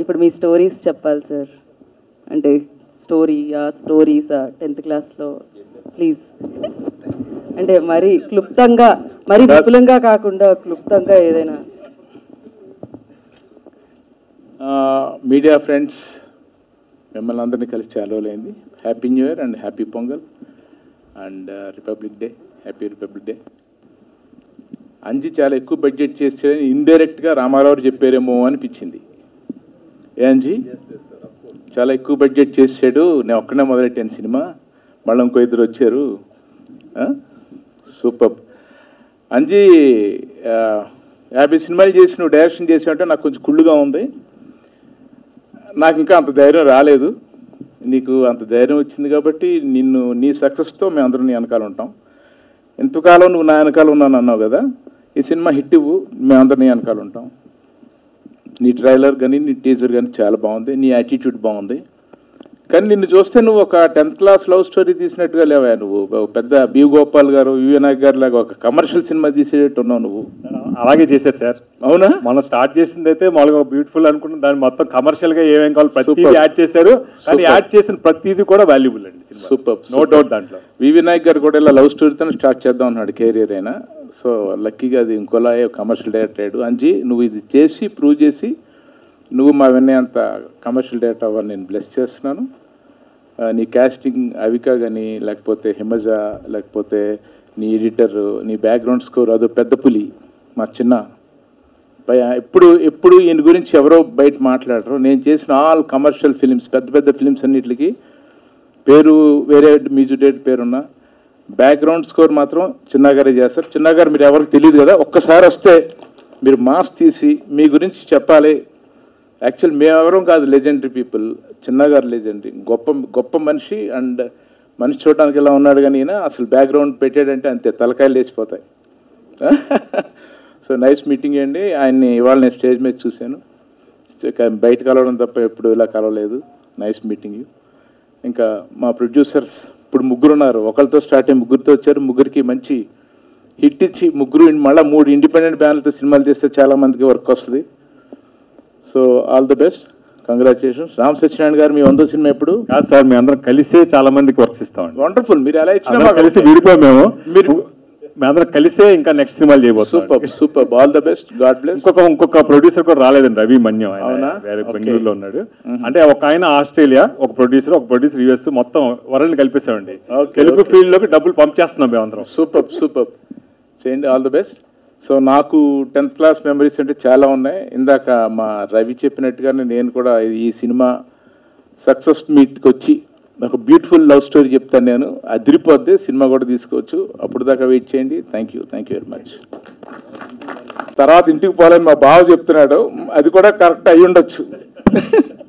ఇప్పుడు మీ స్టోరీస్ చెప్పాలి సార్ అంటే స్టోరీ ఆ స్టోరీస్ టెన్త్ క్లాస్లో ప్లీజ్ అంటే మరి క్లుప్తంగా మరి విపులంగా కాకుండా క్లుప్తంగా ఏదైనా మీడియా ఫ్రెండ్స్ మిమ్మల్ని అందరినీ కలిసి చాలా రోజులైంది happy new year and happy Pongal and Republic Day happy Republic Day Anji చాలా ఎక్కువ బడ్జెట్ చేస్తే ఇండైరెక్ట్గా రామారావు చెప్పారేమో అనిపించింది ఏ అంజి చాలా ఎక్కువ బడ్జెట్ చేసాడు నేను ఒక్కనే మొదలెట్టాను సినిమా మళ్ళీ ఇంకో ఇద్దరు వచ్చారు సూపర్ అంజి ఆ, యాభై సినిమాలు చేసి నువ్వు డైరెక్షన్ చేసావంటే నాకు కొంచెం కుళ్ళుగా ఉంది నాకు ఇంకా అంత ధైర్యం రాలేదు నీకు అంత ధైర్యం వచ్చింది కాబట్టి నిన్ను నీ సక్సెస్తో మేమందరం నీ వెనకాల ఉంటాం ఎంతకాలం నువ్వు నా వెనకాల ఉన్నాను అన్నావు కదా ఈ సినిమా హిట్ ఇవ్వు మేమందరం నీ వెనకాల ఉంటాం నీ ట్రైలర్ కానీ నీ టీజర్ కానీ చాలా బాగుంది నీ యాటిట్యూడ్ బాగుంది కానీ నిన్ను చూస్తే నువ్వు ఒక టెన్త్ క్లాస్ లవ్ స్టోరీ తీసినట్టుగా లేవా నువ్వు ఒక పెద్ద బి గోపాల్ గారు వినాయక్ గారు లాగా ఒక కమర్షియల్ సినిమా తీసేటట్టు ఉన్నావు నువ్వు అలాగే చేశారు సార్ అవునా మనం స్టార్ట్ చేసింది అయితే మామూలుగా బ్యూటిఫుల్ అనుకున్నాం దాన్ని మొత్తం కమర్షియల్ గా ఏమేం కావాలి ప్రతిదీ Super. యాడ్ చేశారు కానీ Super. యాడ్ చేసిన ప్రతిదీ కూడా వాల్యుబుల్ అండి సూపర్ నో డౌట్ దాంట్లో వి వినాయక్ గారు కూడా ఇలా లవ్ స్టోరీతో స్టార్ట్ చేద్దాం అన్నాడు కెరీర్ అయినా సో లక్కీగా అది ఇంకోలా కమర్షియల్ డైరెక్టర్ అయ్యాడు అంజీ నువ్వు ఇది చేసి ప్రూవ్ చేసి నువ్వు మా వినయ్ అంత కమర్షియల్ డైరెక్టర్ అవ్వాలని నేను బ్లెస్ చేస్తున్నాను ఆ, నీ కాస్టింగ్ అవిక కానీ లేకపోతే హిమజ లేకపోతే నీ ఎడిటర్ నీ బ్యాక్గ్రౌండ్ స్కోర్ అదో పెద్ద పులి మా చిన్న భయ ఎప్పుడు ఎప్పుడు ఈయన గురించి ఎవరో బయట మాట్లాడరు నేను చేసిన ఆల్ కమర్షియల్ ఫిలిమ్స్ పెద్ద పెద్ద ఫిలిమ్స్ అన్నిటికి పేరు వేరే మ్యూజిక్ డేట్ పేరున్న బ్యాక్గ్రౌండ్ స్కోర్ మాత్రం చిన్నగారే చేస్తారు చిన్నగారు మీరు ఎవరికి తెలియదు కదా ఒక్కసారి వస్తే మీరు మాస్ తీసి మీ గురించి చెప్పాలి యాక్చువల్ మేమెవరం కాదు లెజెండరీ పీపుల్ చిన్నగారు లెజెండరీ గొప్ప గొప్ప మనిషి అండ్ మనిషి చూడడానికి ఇలా ఉన్నాడు కానీ ఈయన అసలు బ్యాక్గ్రౌండ్ పెట్టాడంటే అంతే తలకాయలు లేచిపోతాయి సో నైస్ మీటింగ్ అండి ఆయన్ని ఇవాళ నేను స్టేజ్ మీద చూశాను ఇక బయట కలవడం తప్ప ఎప్పుడు ఇలా కలవలేదు నైస్ మీటింగ్ ఇంకా మా ప్రొడ్యూసర్స్ ఇప్పుడు ముగ్గురు ఉన్నారు ఒకరితో స్టార్ట్ అయ్యి ముగ్గురితో వచ్చారు ముగ్గురికి మంచి హిట్ ఇచ్చి ముగ్గురు మళ్ళీ మూడు ఇండిపెండెంట్ బ్యానర్తో సినిమాలు తీస్తే చాలా మందికి వర్క్ వస్తుంది so all the best congratulations Ram Satyanarayana garu మీ వందో సినిమా ఎప్పుడు కాదు సార్ మేము అందరం కలిసే చాలా మందికి వర్క్స్ ఇస్తామండి వండర్ఫుల్ మీరు ఎలా ఇచ్చినా అందరం మాకు కలిసి okay. విడిపోయాం మేము మీరు మేమందరం కలిసే ఇంకా నెక్స్ట్ సినిమాలు చేయబోతున్నాం super super all the best God bless ఇంకొక ఇంకొక ప్రొడ్యూసర్ కూడా రాలేదండి రవి మన్యం ఆయన అవునా? వేరే Okay. బెంగళూరులో ఉన్నాడు Mhm. అంటే ఒక ఆయన ఆస్ట్రేలియా ఒక ప్రొడ్యూసర్ ఒక ప్రొడ్యూసర్ యుఎస్ మొత్తం వరల్డ్ కలిపేసామండి Okay, తెలుగు okay. ఫీల్డ్ లోకి డబ్బులు పంప్ చేస్తున్నాం మేమందరం సూపర్ సూపర్ చేయండి ఆల్ ది బెస్ట్ సో నాకు టెన్త్ క్లాస్ మెమరీస్ అంటే చాలా ఉన్నాయి ఇందాక మా రవి చెప్పినట్టుగానే నేను కూడా ఈ సినిమా సక్సెస్ మీట్కి వచ్చి ఒక బ్యూటిఫుల్ లవ్ స్టోరీ చెప్తాను నేను అదిరిపోద్ది సినిమా కూడా తీసుకోవచ్చు అప్పుడు దాకా వెయిట్ చేయండి thank you thank you very much తర్వాత ఇంటికి పోవాలని మా బావ చెప్తున్నాడు అది కూడా కరెక్ట్ అయి ఉండొచ్చు